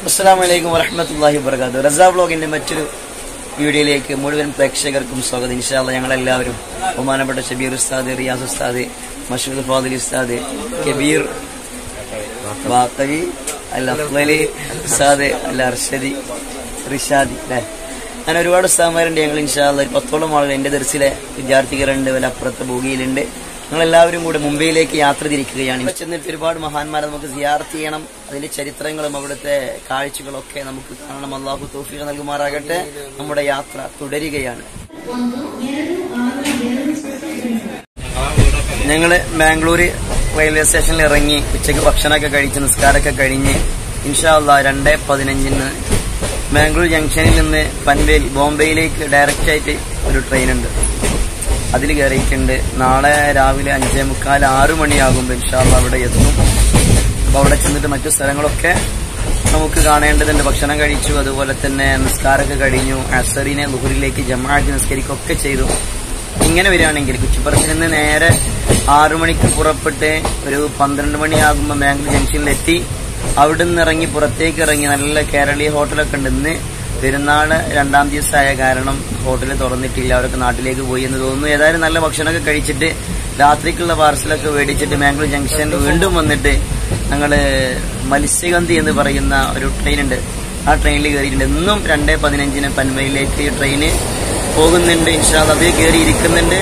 അസ്സാം വലൈക്കും വറഹമത്തല്ലാഹി വർക്കാത്തു റസാ ബ്ലോഗിന്റെ മറ്റൊരു വീഡിയോയിലേക്ക് മുഴുവൻ പ്രേക്ഷകർക്കും സ്വാഗതം ഇൻഷാല്ല ഞങ്ങളെല്ലാവരും ബഹുമാനപ്പെട്ട ഷബീർ ഉസ്താദ് റിയാസ് ഉസ്താദ് മഷൂദ് ഫാദിൽ ഉസ്താദ് കബീർ ബാത്തവി അൽ അഫ്ലലി ഉസ്താദ് അൽ അർഷദി റിഷാദി അല്ലേ അങ്ങനെ ഒരുപാട് ഉസ്താദ്മാരുണ്ട് ഞങ്ങൾ ഇൻഷാല്ല ഒരു പത്തോളം ആളുകൾ എന്റെ ദർസിലെ വിദ്യാർത്ഥികളുണ്ട് വല്ല അപ്പുറത്തെ ഭൂമിയിലുണ്ട് ഞങ്ങളെല്ലാവരും കൂടെ മുംബൈയിലേക്ക് യാത്ര തിരിക്കുകയാണ് ഇവിടെ ചെന്നിട്ട് ഒരുപാട് മഹാന്മാരെ നമുക്ക് സിയാർത്ത് ചെയ്യണം അതിന്റെ ചരിത്രങ്ങളും അവിടുത്തെ കാഴ്ചകളൊക്കെ നമുക്ക് കാണണം അള്ളാഹു തോഫീഖ് നൽകുമാറാകട്ടെ നമ്മുടെ യാത്ര തുടരുകയാണ് ഞങ്ങള് ബാംഗ്ലൂര് റെയിൽവേ സ്റ്റേഷനിൽ ഇറങ്ങി ഉച്ചയ്ക്ക് ഭക്ഷണമൊക്കെ കഴിച്ച് നിസ്കാരമൊക്കെ കഴിഞ്ഞ് ഇൻഷാല്ല രണ്ട് പതിനഞ്ചിന് ബാംഗ്ലൂർ ജംഗ്ഷനിൽ നിന്ന് പൻവേൽ ബോംബെയിലേക്ക് ഡയറക്റ്റ് ആയിട്ട് ഒരു ട്രെയിൻ ഉണ്ട് അതിൽ കയറിയിട്ടുണ്ട് നാളെ രാവിലെ അഞ്ചേ മുക്കാൽ ആറു മണിയാകുമ്പോൾ ഇൻഷാല്ല അവിടെ എത്തും അപ്പോൾ അവിടെ ചെന്നിട്ട് മറ്റു സ്ഥലങ്ങളൊക്കെ നമുക്ക് കാണേണ്ടതുണ്ട് ഭക്ഷണം കഴിച്ചു അതുപോലെ തന്നെ നിസ്കാരമൊക്കെ കഴിഞ്ഞു അസറിനെ ലുഹുറിലേക്ക് ജമാഅത്ത് നിസ്കരിക്കുകയൊക്കെ ചെയ്തു ഇങ്ങനെ വരികയാണെങ്കിൽ കുച്ചിപ്പുറത്തിൽ നിന്ന് നേരെ ആറു മണിക്ക് പുറപ്പെട്ട് ഒരു പന്ത്രണ്ട് മണിയാകുമ്പോൾ ബാംഗ്ലൂർ ജംഗ്ഷനിലെത്തി അവിടെ നിന്ന് ഇറങ്ങി പുറത്തേക്ക് ഇറങ്ങി നല്ല കേരളീയ ഹോട്ടലൊക്കെ ഉണ്ട് ഇന്ന് പെരുന്നാള് രണ്ടാം ദിവസമായ കാരണം ഹോട്ടൽ തുറന്നിട്ടില്ല അവരൊക്കെ നാട്ടിലേക്ക് പോയി എന്ന് തോന്നുന്നു ഏതായാലും നല്ല ഭക്ഷണമൊക്കെ കഴിച്ചിട്ട് രാത്രിക്കുള്ള പാർസലൊക്കെ മേടിച്ചിട്ട് മാംഗ്ലൂർ ജംഗ്ഷൻ വീണ്ടും വന്നിട്ട് ഞങ്ങള് മത്സ്യഗന്ധി എന്ന് പറയുന്ന ഒരു ട്രെയിൻ ഉണ്ട് ആ ട്രെയിനിൽ കയറിയിട്ടുണ്ട് ഇന്നും രണ്ടേ പതിനഞ്ചിന് പൻമയിലേക്ക് ട്രെയിന് പോകുന്നുണ്ട് ഇൻഷാല് അതിൽ കയറി ഇരിക്കുന്നുണ്ട്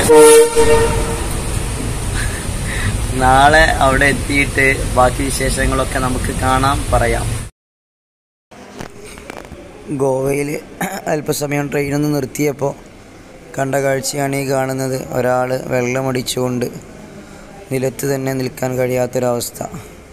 നാളെ അവിടെ എത്തിയിട്ട് ബാക്കി വിശേഷങ്ങളൊക്കെ നമുക്ക് കാണാം പറയാം ഗോവയിൽ അല്പസമയം ട്രെയിനൊന്ന് നിർത്തിയപ്പോൾ കണ്ട കാഴ്ചയാണ് ഈ കാണുന്നത് ഒരാൾ വെള്ളമടിച്ചുകൊണ്ട് നിലത്ത് തന്നെ നിൽക്കാൻ കഴിയാത്തൊരവസ്ഥ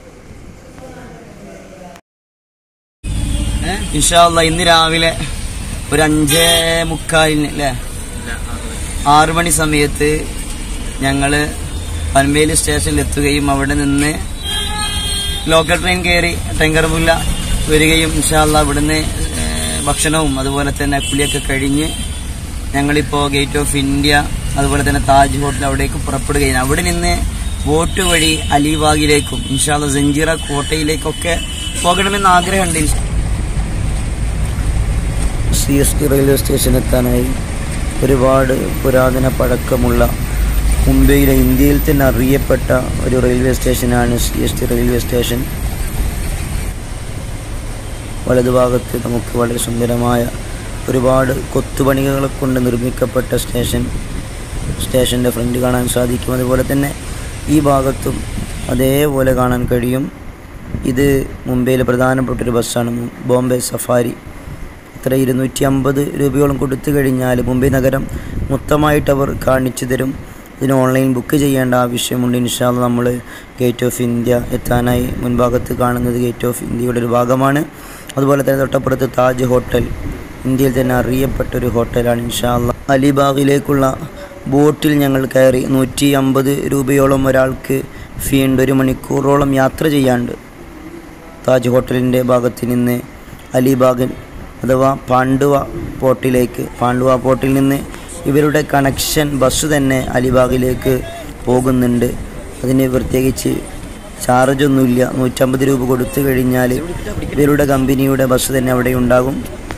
ഇൻഷാല്ല ഇന്ന് രാവിലെ ഒരു അഞ്ചേ മുക്കാലിന് അല്ലേ ആറു മണി സമയത്ത് ഞങ്ങള് പൻവേലി സ്റ്റേഷനിൽ എത്തുകയും അവിടെ നിന്ന് ലോക്കൽ ട്രെയിൻ കയറി ടെങ്കർപുല്ല വരികയും ഇൻഷാല്ല ഇവിടുന്ന് ഏഹ്, ഭക്ഷണവും അതുപോലെ തന്നെ കുളിയൊക്കെ കഴിഞ്ഞ് ഞങ്ങളിപ്പോൾ ഗേറ്റ് ഓഫ് ഇന്ത്യ അതുപോലെ തന്നെ താജ് ഹോട്ടൽ അവിടേക്ക് പുറപ്പെടുകയും അവിടെ നിന്ന് ബോട്ട് വഴി അലിബാഗിലേക്കും ഇൻഷാല്ല ജഞ്ചീറ കോട്ടയിലേക്കൊക്കെ പോകണമെന്ന് ആഗ്രഹമുണ്ട് C S T railway station എത്താനായി ഒരുപാട് പുരാതന പഴക്കമുള്ള മുംബൈയിലെ ഇന്ത്യയിൽ തന്നെ അറിയപ്പെട്ട ഒരു റെയിൽവേ സ്റ്റേഷനാണ് C S T railway station വലതുഭാഗത്ത് നമുക്ക് വളരെ സുന്ദരമായ ഒരുപാട് കൊത്തുപണികളെ കൊണ്ട് നിർമ്മിക്കപ്പെട്ട സ്റ്റേഷൻ സ്റ്റേഷൻ്റെ ഫ്രണ്ട് കാണാൻ സാധിക്കും അതുപോലെ തന്നെ ഈ ഭാഗത്തും അതേപോലെ കാണാൻ കഴിയും ഇത് മുംബൈയിലെ പ്രധാനപ്പെട്ട ഒരു ബസ്സാണ് മു- ബോംബെ സഫാരി ഇത്ര ഇരുന്നൂറ്റി അമ്പത് രൂപയോളം കൊടുത്തു കഴിഞ്ഞാൽ മുംബൈ നഗരം മൊത്തമായിട്ട് അവർ കാണിച്ചു തരും ഇതിന് ഓൺലൈൻ ബുക്ക് ചെയ്യേണ്ട ആവശ്യമുണ്ട് ഇൻഷാല്ല നമ്മൾ ഗേറ്റ് ഓഫ് ഇന്ത്യ എത്താനായി മുൻഭാഗത്ത് കാണുന്നത് ഗേറ്റ് ഓഫ് ഇന്ത്യയുടെ ഒരു ഭാഗമാണ് അതുപോലെ തന്നെ തൊട്ടപ്പുറത്ത് താജ് ഹോട്ടൽ ഇന്ത്യയിൽ തന്നെ അറിയപ്പെട്ട ഒരു ഹോട്ടലാണ് ഇൻഷാല്ല അലിബാഗിലേക്കുള്ള ബോട്ടിൽ ഞങ്ങൾ കയറി നൂറ്റി അമ്പത് രൂപയോളം ഒരാൾക്ക് ഫീ ഉണ്ട് ഒരു മണിക്കൂറോളം യാത്ര ചെയ്യാണ്ട് താജ് ഹോട്ടലിൻ്റെ ഭാഗത്ത് നിന്ന് അലിബാഗൻ അഥവാ പാണ്ഡുവ പോർട്ടിലേക്ക് പാണ്ഡുവ പോർട്ടിൽ നിന്ന് ഇവരുടെ കണക്ഷൻ ബസ് തന്നെ അലിബാഗിലേക്ക് പോകുന്നുണ്ട് അതിന് പ്രത്യേകിച്ച് ചാർജൊന്നുമില്ല നൂറ്റമ്പത് രൂപ കൊടുത്തു കഴിഞ്ഞാൽ ഇവരുടെ കമ്പനിയുടെ ബസ് തന്നെ അവിടെ ഉണ്ടാകും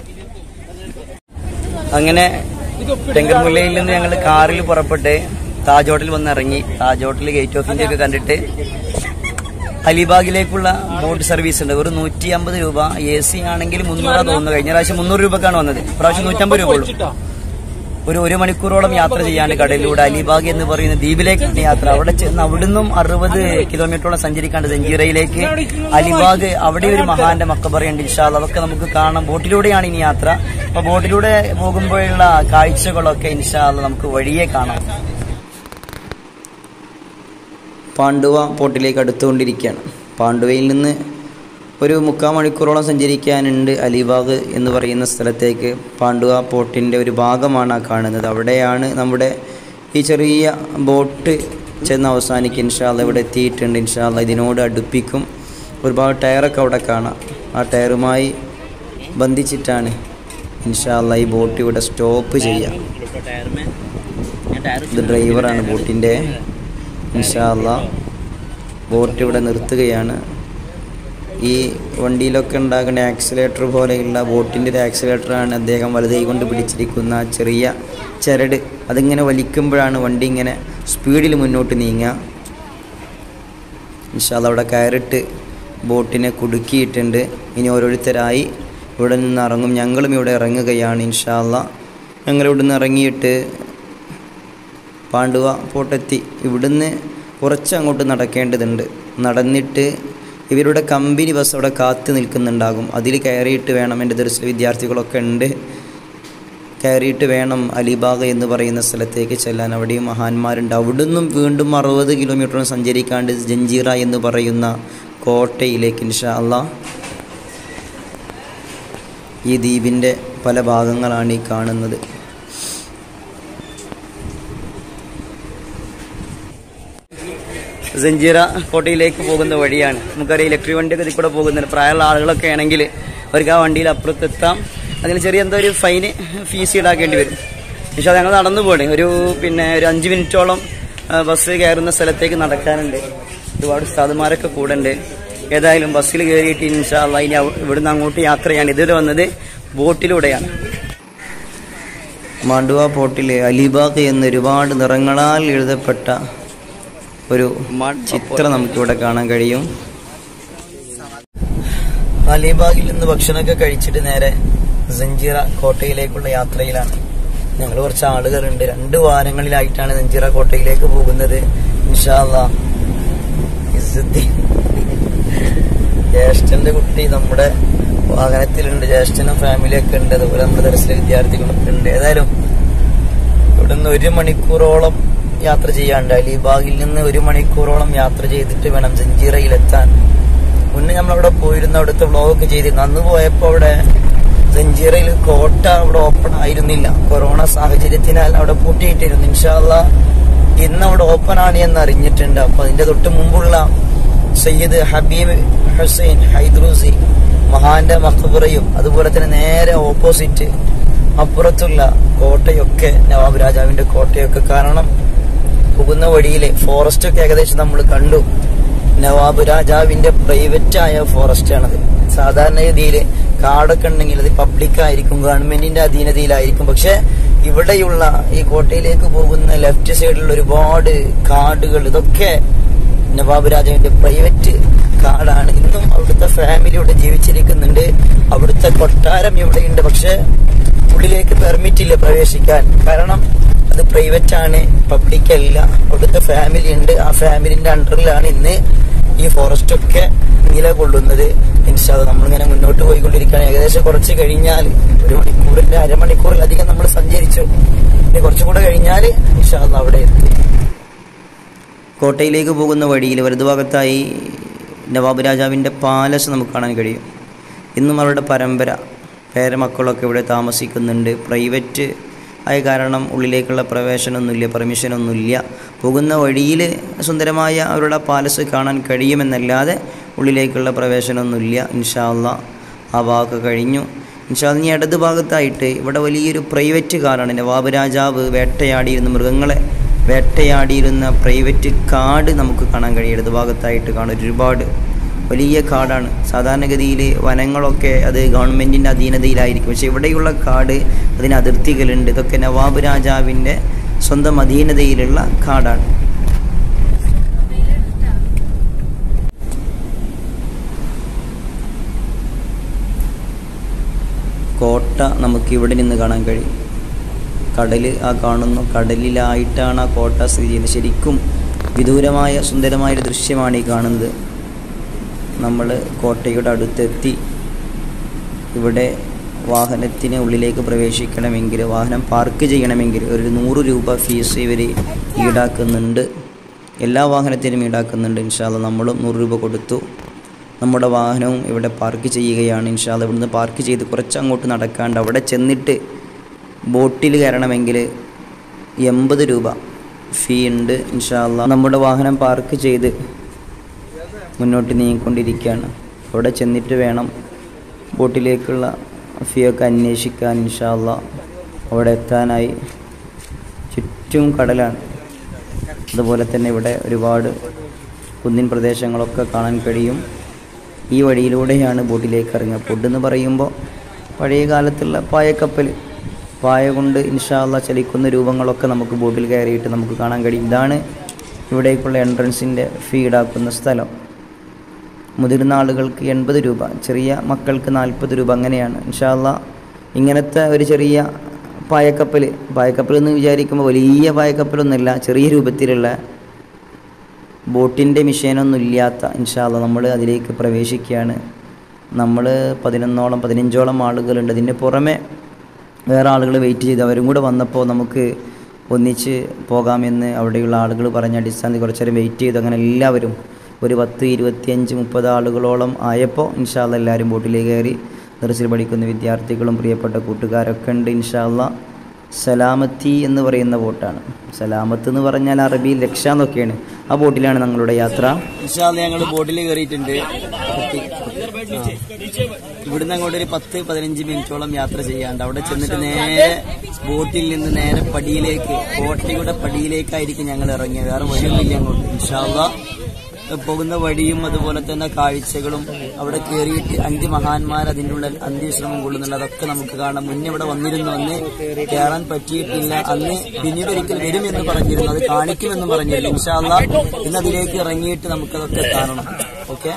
അങ്ങനെ ടെങ്കർമുല്ലയിൽ നിന്ന് ഞങ്ങൾ കാറിൽ പുറപ്പെട്ട് താജ് ഹോട്ടലിൽ വന്ന് ഇറങ്ങി താജ് ഹോട്ടലിൽ ഗേറ്റ് ഓഫ് ഇന്ത്യ ഒക്കെ കണ്ടിട്ട് അലിബാഗിലേക്കുള്ള ബോട്ട് സർവീസ് ഉണ്ട് ഒരു നൂറ്റി അമ്പത് രൂപ എ സി ആണെങ്കിൽ മുന്നൂറാ തോന്നുന്നു കഴിഞ്ഞ പ്രാവശ്യം മുന്നൂറ് രൂപക്കാണ് വന്നത് ഇപ്രാവശ്യം നൂറ്റമ്പത് രൂപ ഉള്ളൂ ഒരു ഒരു മണിക്കൂറോളം യാത്ര ചെയ്യാണ്ട് കടലിലൂടെ അലിബാഗ് എന്ന് പറയുന്ന ദ്വീപിലേക്കാണ് യാത്ര അവിടെ ചെന്ന് അവിടുന്നും അറുപത് കിലോമീറ്ററോളം സഞ്ചരിക്കാണ്ട് സഞ്ചീറയിലേക്ക് അലിബാഗ് അവിടെ ഒരു മഹാന്റെ മക്കബറയുണ്ട് ഇൻഷാല് അതൊക്കെ നമുക്ക് കാണാം ബോട്ടിലൂടെയാണ് ഇനി യാത്ര അപ്പൊ ബോട്ടിലൂടെ പോകുമ്പോഴുള്ള കാഴ്ചകളൊക്കെ ഇൻഷാല് നമുക്ക് വഴിയെ കാണാം പാണ്ഡുവ പോർട്ടിലേക്ക് അടുത്തുകൊണ്ടിരിക്കുകയാണ് പാണ്ഡുവയിൽ നിന്ന് ഒരു മുക്കാൽ മണിക്കൂറോളം സഞ്ചരിക്കാനുണ്ട് അലിബാഗ് എന്ന് പറയുന്ന സ്ഥലത്തേക്ക് പാണ്ഡുവ പോർട്ടിൻ്റെ ഒരു ഭാഗമാണ് ആ കാണുന്നത് അവിടെയാണ് നമ്മുടെ ഈ ചെറിയ ബോട്ട് ചെന്ന് അവസാനിക്കും ഇൻഷാല്ല ഇവിടെ എത്തിയിട്ടുണ്ട് ഇൻഷാല്ല ഇതിനോട് അടുപ്പിക്കും ഒരുപാട് ടയറൊക്കെ അവിടെ കാണാം ആ ടയറുമായി ബന്ധിച്ചിട്ടാണ് ഇൻഷാല്ല ഈ ബോട്ട് ഇവിടെ സ്റ്റോപ്പ് ചെയ്യുക ഇത് ഡ്രൈവറാണ് ബോട്ടിൻ്റെ ഇൻഷാല്ല ബോട്ട് ഇവിടെ നിർത്തുകയാണ് ഈ വണ്ടിയിലൊക്കെ ഉണ്ടാകുന്ന ആക്സിലേറ്റർ പോലെയുള്ള ബോട്ടിൻ്റെ ഒരു ആക്സിലേറ്ററാണ് അദ്ദേഹം വലുതായി കൊണ്ട് പിടിച്ചിരിക്കുന്ന ആ ചെറിയ ചരട് അതിങ്ങനെ വലിക്കുമ്പോഴാണ് വണ്ടി ഇങ്ങനെ സ്പീഡിൽ മുന്നോട്ട് നീങ്ങുക ഇൻഷാല്ല അവിടെ കയറിട്ട് ബോട്ടിനെ കുടുക്കിയിട്ടുണ്ട് ഇനി ഓരോരുത്തരായി ഇവിടെ നിന്ന് ഇറങ്ങും ഞങ്ങളും ഇവിടെ ഇറങ്ങുകയാണ് ഇൻഷാല്ല ഞങ്ങൾ ഇവിടെ നിന്ന് ഇറങ്ങിയിട്ട് പാണ്ഡുവ പോട്ടെത്തി ഇവിടുന്ന് കുറച്ച് അങ്ങോട്ട് നടക്കേണ്ടതുണ്ട് നടന്നിട്ട് ഇവരുടെ കമ്പനി ബസ് അവിടെ കാത്തു നിൽക്കുന്നുണ്ടാകും അതിൽ കയറിയിട്ട് വേണം എൻ്റെ ദർശ വിദ്യാർത്ഥികളൊക്കെ ഉണ്ട് കയറിയിട്ട് വേണം അലിബാഗ് എന്ന് പറയുന്ന സ്ഥലത്തേക്ക് ചെല്ലാൻ അവിടെയും മഹാന്മാരുണ്ട് അവിടുന്നും വീണ്ടും അറുപത് കിലോമീറ്റർ സഞ്ചരിക്കാണ്ട് ജഞ്ചീറ എന്ന് പറയുന്ന കോട്ടയിലേക്ക് ഇൻഷാ അള്ളാ ഈ ദ്വീപിൻ്റെ പല ഭാഗങ്ങളാണ് ഈ കാണുന്നത് സഞ്ചീറ കോട്ടയിലേക്ക് പോകുന്ന വഴിയാണ് നമുക്കറിയാം ഇലക്ട്രിക് വണ്ടിയൊക്കെ ഇതിൽ കൂടെ പോകുന്നുണ്ട് പ്രായമുള്ള ആളുകളൊക്കെ ആണെങ്കിൽ അവർക്ക് ആ വണ്ടിയിൽ അപ്പുറത്തെത്താം അതിന് ചെറിയ എന്തോ ഒരു ഫൈന് ഫീസ് ഈടാക്കേണ്ടി വരും പക്ഷേ ഞങ്ങൾ നടന്നു പോണേ ഒരു പിന്നെ ഒരു അഞ്ച് മിനിറ്റോളം ആ, ബസ് കയറുന്ന സ്ഥലത്തേക്ക് നടക്കാനുണ്ട് ഒരുപാട് ഉസ്താദുമാരൊക്കെ കൂടെ ഉണ്ട് ഏതായാലും ബസ്സിൽ കയറിയിട്ട് ഇൻഷാല്ല ഇനി അവ- ഇവിടുന്ന് അങ്ങോട്ട് യാത്രയാണ് ഇതുവരെ വന്നത് ബോട്ടിലൂടെയാണ് മാണ്ഡുവ പോർട്ടിലെ അലിബാഗ് എന്ന ഒരുപാട് നിറങ്ങളാൽ എഴുതപ്പെട്ട ഒരു ചിത്രം നമുക്കിവിടെ കാണാൻ കഴിയും അലിബാഗിൽ നിന്ന് ഭക്ഷണമൊക്കെ കഴിച്ചിട്ട് നേരെ സഞ്ചീറ കോട്ടയിലേക്കുള്ള യാത്രയിലാണ് ഞങ്ങൾ കുറച്ച് ആളുകളുണ്ട് രണ്ട് വാരങ്ങളിലായിട്ടാണ് സഞ്ചീറ കോട്ടയിലേക്ക് പോകുന്നത് ഇൻഷാല്ലാ ഇസ്സുദ്ദീൻ ജ്യേഷ്ഠന്റെ കുട്ടി നമ്മുടെ വാഹനത്തിലുണ്ട് ജ്യേഷ്ഠനും ഫാമിലിയൊക്കെ ഉണ്ട് അതുപോലെ നമ്മുടെ ദർശന വിദ്യാർത്ഥികളൊക്കെ ഉണ്ട് ഏതായാലും ഇവിടുന്ന് ഒരു മണിക്കൂറോളം യാത്ര ചെയ്യാണ്ട് അലിബാഗിൽ നിന്ന് ഒരു മണിക്കൂറോളം യാത്ര ചെയ്തിട്ട് വേണം ജഞ്ചീറയിലെത്താൻ മുന്നേ നമ്മൾ അവിടെ പോയിരുന്ന അവിടുത്തെ വ്ളോഗൊക്കെ ചെയ്തിരുന്നു അന്ന് പോയപ്പോ അവിടെ ജഞ്ചീറയിൽ കോട്ട അവിടെ ഓപ്പൺ ആയിരുന്നില്ല കൊറോണ സാഹചര്യത്തിനാൽ അവിടെ പൂട്ടിയിട്ടിരുന്നു ഇൻഷാല്ല ഇന്ന് അവിടെ ഓപ്പൺ ആണ് എന്ന് അറിഞ്ഞിട്ടുണ്ട് അപ്പൊ അതിന്റെ തൊട്ട് മുമ്പുള്ള സയ്യിദ് ഹബീബ് ഹുസൈൻ ഹൈദ്രൂസി മഹാന്റെ മഖബറയും അതുപോലെ തന്നെ നേരെ ഓപ്പോസിറ്റ് അപ്പുറത്തുള്ള കോട്ടയൊക്കെ നവാബ് രാജാവിന്റെ കോട്ടയൊക്കെ കാരണം പോകുന്ന വഴിയിലെ ഫോറസ്റ്റ് ഒക്കെ ഏകദേശം നമ്മൾ കണ്ടു നവാബ് രാജാവിന്റെ പ്രൈവറ്റ് ആയ ഫോറസ്റ്റ് ആണത് സാധാരണഗതിയിൽ കാടൊക്കെ ഉണ്ടെങ്കിൽ അത് പബ്ലിക് ആയിരിക്കും ഗവൺമെന്റിന്റെ അധീനതയിലായിരിക്കും പക്ഷെ ഇവിടെയുള്ള ഈ കോട്ടയിലേക്ക് പോകുന്ന ലെഫ്റ്റ് സൈഡിലുള്ള ഒരുപാട് കാടുകൾ ഇതൊക്കെ നവാബ് രാജാവിന്റെ പ്രൈവറ്റ് കാടാണ് ഇന്നും അവിടുത്തെ ഫാമിലി ഇവിടെ ജീവിച്ചിരിക്കുന്നുണ്ട് അവിടുത്തെ കൊട്ടാരം ഇവിടെയുണ്ട് പക്ഷെ ഉള്ളിലേക്ക് പെർമിറ്റ് ഇല്ല പ്രവേശിക്കാൻ കാരണം അത് പ്രൈവറ്റ് ആണ് പബ്ലിക് അല്ല അവിടുത്തെ ഫാമിലി ഉണ്ട് ആ ഫാമിലിന്റെ അണ്ടറിലാണ് ഇന്ന് ഈ ഫോറസ്റ്റ് ഒക്കെ നിലകൊള്ളുന്നത് ഇൻഷാദ് നമ്മളിങ്ങനെ മുന്നോട്ട് പോയിക്കൊണ്ടിരിക്കുകയാണ് ഏകദേശം കുറച്ച് കഴിഞ്ഞാൽ ഒരു മണിക്കൂറിന്റെ അരമണിക്കൂറിലധികം നമ്മൾ സഞ്ചരിച്ചു ഇനി കുറച്ചും കൂടെ കഴിഞ്ഞാൽ ഇൻഷാദ് അവിടെ എത്തി കോട്ടയിലേക്ക് പോകുന്ന വഴിയിൽ വലതുഭാഗത്തായി നവാബ് രാജാവിൻ്റെ പാലസ് നമുക്ക് കാണാൻ കഴിയും ഇന്നും അവരുടെ പരമ്പര പേരമക്കളൊക്കെ ഇവിടെ താമസിക്കുന്നുണ്ട് പ്രൈവറ്റ് ആയ കാരണം ഉള്ളിലേക്കുള്ള പ്രവേശനമൊന്നുമില്ല പെർമിഷനൊന്നുമില്ല പോകുന്ന വഴിയിൽ സുന്ദരമായ അവരുടെ പാലസ് കാണാൻ കഴിയുമെന്നല്ലാതെ ഉള്ളിലേക്കുള്ള പ്രവേശനമൊന്നുമില്ല ഇൻഷാല്ല ആ ഭാഗമൊക്കെ കഴിഞ്ഞു ഇൻഷാല്ല ഇനി ഇടത് ഭാഗത്തായിട്ട് ഇവിടെ വലിയൊരു പ്രൈവറ്റ് കാറാണ് നവാബ് രാജാവ് വേട്ടയാടിയിരുന്ന മൃഗങ്ങളെ വേട്ടയാടിയിരുന്ന പ്രൈവറ്റ് കാട് നമുക്ക് കാണാൻ കഴിയും ഇടത് ഭാഗത്തായിട്ട് കാണും ഒരുപാട് വലിയ കാടാണ് സാധാരണഗതിയിൽ വനങ്ങളൊക്കെ അത് ഗവൺമെൻറ്റിൻ്റെ അധീനതയിലായിരിക്കും പക്ഷേ ഇവിടെയുള്ള കാട് അതിന് അതിർത്തികളുണ്ട് ഇതൊക്കെ നവാബ് രാജാവിൻ്റെ സ്വന്തം അധീനതയിലുള്ള കാടാണ് കോട്ട നമുക്ക് ഇവിടെ നിന്ന് കാണാൻ കഴിയും കടൽ ആ കാണുന്നു കടലിലായിട്ടാണ് ആ കോട്ട സ്ഥിതി ചെയ്യുന്നത് ശരിക്കും വിദൂരമായ സുന്ദരമായൊരു ദൃശ്യമാണ് ഈ കാണുന്നത് നമ്മൾ കോട്ടയുടെ അടുത്തെത്തി ഇവിടെ വാഹനത്തിന് ഉള്ളിലേക്ക് പ്രവേശിക്കണമെങ്കിൽ വാഹനം പാർക്ക് ചെയ്യണമെങ്കിൽ ഒരു നൂറ് രൂപ ഫീസ് ഇവർ ഈടാക്കുന്നുണ്ട് എല്ലാ വാഹനത്തിനും ഈടാക്കുന്നുണ്ട് ഇൻഷാല്ല നമ്മളും നൂറ് രൂപ കൊടുത്തു നമ്മുടെ വാഹനവും ഇവിടെ പാർക്ക് ചെയ്യുകയാണ് ഇൻഷാല്ല ഇവിടുന്ന് പാർക്ക് ചെയ്ത് കുറച്ച് അങ്ങോട്ട് നടക്കാണ്ട് അവിടെ ചെന്നിട്ട് ബോട്ടിൽ കയറണമെങ്കിൽ എൺപത് രൂപ ഫീ ഉണ്ട് ഇൻഷാല്ല നമ്മുടെ വാഹനം പാർക്ക് ചെയ്ത് മുന്നോട്ട് നീങ്ങിക്കൊണ്ടിരിക്കുകയാണ് അവിടെ ചെന്നിട്ട് വേണം ബോട്ടിലേക്കുള്ള ഫീ ഒക്കെ അന്വേഷിക്കാൻ ഇൻഷാല്ല അവിടെ എത്താനായി ചുറ്റും കടലാണ് അതുപോലെ തന്നെ ഇവിടെ ഒരുപാട് കുന്നിൻ പ്രദേശങ്ങളൊക്കെ കാണാൻ കഴിയും ഈ വഴിയിലൂടെയാണ് ബോട്ടിലേക്ക് ഇറങ്ങുക പൊഡ് എന്ന് പറയുമ്പോൾ പഴയ കാലത്തുള്ള പായക്കപ്പൽ പായ കൊണ്ട് ഇൻഷാല്ല ചലിക്കുന്ന രൂപങ്ങളൊക്കെ നമുക്ക് ബോട്ടിൽ കയറിയിട്ട് നമുക്ക് കാണാൻ കഴിയും ഇതാണ് ഇവിടേക്കുള്ള എൻട്രൻസിൻ്റെ ഫീ ഈടാക്കുന്ന സ്ഥലം മുതിർന്ന ആളുകൾക്ക് എൺപത് രൂപ ചെറിയ മക്കൾക്ക് നാൽപ്പത് രൂപ അങ്ങനെയാണ് ഇൻഷാല്ല ഇങ്ങനത്തെ ഒരു ചെറിയ പായക്കപ്പൽ പായക്കപ്പൽ എന്ന് വിചാരിക്കുമ്പോൾ വലിയ പായക്കപ്പലൊന്നുമില്ല ചെറിയ രൂപത്തിലുള്ള ബോട്ടിൻ്റെ മിഷീനൊന്നും ഇല്ലാത്ത ഇൻഷാല്ല നമ്മൾ അതിലേക്ക് പ്രവേശിക്കുകയാണ് നമ്മൾ പതിനൊന്നോളം പതിനഞ്ചോളം ആളുകളുണ്ട് അതിൻ്റെ പുറമെ വേറെ ആളുകൾ വെയിറ്റ് ചെയ്ത് അവരും കൂടെ വന്നപ്പോൾ നമുക്ക് ഒന്നിച്ച് പോകാമെന്ന് അവിടെയുള്ള ആളുകൾ പറഞ്ഞ അടിസ്ഥാനത്തിൽ കുറച്ച് നേരം വെയിറ്റ് ചെയ്തു അങ്ങനെ എല്ലാവരും ഒരു പത്ത് ഇരുപത്തിയഞ്ച് മുപ്പത് ആളുകളോളം ആയപ്പോൾ ഇൻഷാല്ല എല്ലാവരും ബോട്ടിലേക്ക് കയറി ദർസിൽ പഠിക്കുന്ന വിദ്യാർത്ഥികളും പ്രിയപ്പെട്ട കൂട്ടുകാരൊക്കെ ഉണ്ട് ഇൻഷാല്ല സലാമത്തി എന്ന് പറയുന്ന ബോട്ടാണ് സലാമത്ത് എന്ന് പറഞ്ഞാൽ അറബിയിൽ രക്ഷ എന്നൊക്കെയാണ് ആ ബോട്ടിലാണ് ഞങ്ങളുടെ യാത്ര ഞങ്ങൾ ബോട്ടിൽ കയറിയിട്ടുണ്ട് ഇവിടുന്ന് അങ്ങോട്ട് ഒരു പത്ത് പതിനഞ്ച് മിനിറ്റോളം യാത്ര ചെയ്യാണ്ട് അവിടെ ചെന്നിട്ട് നേരെ ബോട്ടിൽ നിന്ന് നേരെ പടിയിലേക്ക് കോട്ടയുടെ പടിയിലേക്കായിരിക്കും ഞങ്ങൾ ഇറങ്ങിയത് വേറെ വഴിയൊന്നുമില്ല അങ്ങോട്ട് ഇൻഷാല്ല പോകുന്ന വഴിയും അതുപോലെ തന്നെ കാഴ്ചകളും അവിടെ കയറിയിട്ട് അഞ്ച് മഹാന്മാർ അതിൻ്റെ ഉള്ളിൽ അന്ത്യശ്രമം കൊള്ളുന്നുണ്ട് അതൊക്കെ നമുക്ക് കാണാം മുന്നേ ഇവിടെ വന്നിരുന്നു അന്ന് കയറാൻ പറ്റിയിട്ടില്ല അന്ന് പിന്നീട് ഒരിക്കൽ വരും എന്ന് പറഞ്ഞിരുന്നു അത് കാണിക്കുമെന്ന് പറഞ്ഞിരുന്നു ഇൻഷാല്ല ഇന്ന് അതിലേക്ക് ഇറങ്ങിയിട്ട് നമുക്കതൊക്കെ കാണണം ഓക്കെ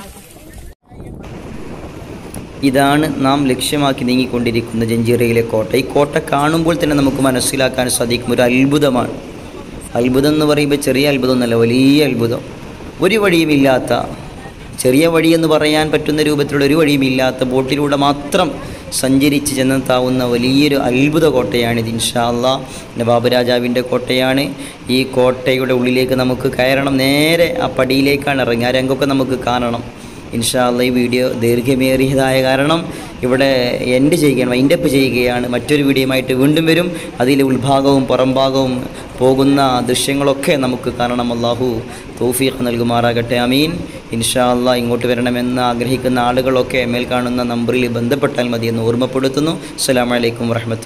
ഇതാണ് നാം ലക്ഷ്യമാക്കി നീങ്ങിക്കൊണ്ടിരിക്കുന്ന ജഞ്ചീറയിലെ കോട്ട ഈ കോട്ട കാണുമ്പോൾ തന്നെ നമുക്ക് മനസ്സിലാക്കാൻ സാധിക്കും ഒരു അത്ഭുതമാണ് അത്ഭുതം എന്ന് പറയുമ്പോൾ ചെറിയ അത്ഭുതമൊന്നുമല്ല വലിയ അത്ഭുതം ഒരു വഴിയുമില്ലാത്ത ചെറിയ വഴിയെന്ന് പറയാൻ പറ്റുന്ന രൂപത്തിലുള്ള ഒരു വഴിയുമില്ലാത്ത ബോട്ടിലൂടെ മാത്രം സഞ്ചരിച്ച് ചെന്നെത്താവുന്ന വലിയൊരു അത്ഭുത കോട്ടയാണിത് ഇൻഷാല്ല നവാബ് രാജാവിൻ്റെ കോട്ടയാണ് ഈ കോട്ടയുടെ ഉള്ളിലേക്ക് നമുക്ക് കയറണം നേരെ ആ പടിയിലേക്കാണ് ഇറങ്ങി ആ രംഗമൊക്കെ നമുക്ക് കാണണം ഇൻഷാല്ല ഈ വീഡിയോ ദീർഘമേറിയതായ കാരണം ഇവിടെ എൻഡ് ചെയ്യുകയാണ് വൈൻഡപ്പ് ചെയ്യുകയാണ് മറ്റൊരു വീഡിയോയുമായിട്ട് വീണ്ടും വരും അതിലെ ഉൾഭാഗവും പുറംഭാഗവും പോകുന്ന ദൃശ്യങ്ങളൊക്കെ നമുക്ക് കാണണം അള്ളാഹു തൗഫീഖ് നൽകുമാറാകട്ടെ അമീൻ ഇൻഷാ അള്ളാഹ് ഇങ്ങോട്ട് വരണമെന്ന് ആഗ്രഹിക്കുന്ന ആളുകളൊക്കെ മേൽ കാണുന്ന നമ്പറിൽ ബന്ധപ്പെട്ടാൽ മതി എന്ന് ഓർമ്മപ്പെടുത്തുന്നു അസ്സലാമലൈക്കും വറഹമത്ത്